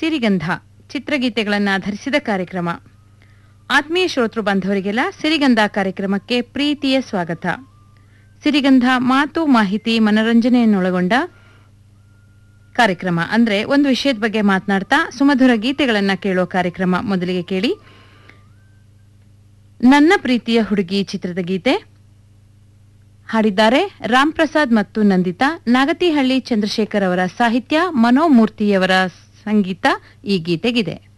ಸಿರಿಗಂಧ ಚಿತ್ರಗೀತೆಗಳನ್ನು ಆಧರಿಸಿದ ಕಾರ್ಯಕ್ರಮ ಆತ್ಮೀಯ ಶ್ರೋತೃ ಬಾಂಧವರಿಗೆಲ್ಲ ಸಿರಿಗಂಧ ಕಾರ್ಯಕ್ರಮಕ್ಕೆ ಪ್ರೀತಿಯ ಸ್ವಾಗತ ಸಿರಿಗಂಧ ಮಾತು ಮಾಹಿತಿ ಮನರಂಜನೆಯನ್ನೊಳಗೊಂಡ ಕಾರ್ಯಕ್ರಮ ಅಂದ್ರೆ ಒಂದು ವಿಷಯದ ಬಗ್ಗೆ ಮಾತನಾಡ್ತಾ ಸುಮಧುರ ಗೀತೆಗಳನ್ನ ಕೇಳೋ ಕಾರ್ಯಕ್ರಮ ಮೊದಲಿಗೆ ಕೇಳಿ ನನ್ನ ಪ್ರೀತಿಯ ಹುಡುಗಿ ಚಿತ್ರದ ಗೀತೆ ಹಾಡಿದ್ದಾರೆ ರಾಮ್ ಪ್ರಸಾದ್ ಮತ್ತು ನಂದಿತಾ ನಾಗತಿಹಳ್ಳಿ ಚಂದ್ರಶೇಖರ್ ಅವರ ಸಾಹಿತ್ಯ ಮನೋಮೂರ್ತಿಯವರ ಸಂಗೀತ ಈ ಗೀತೆಗಿದೆ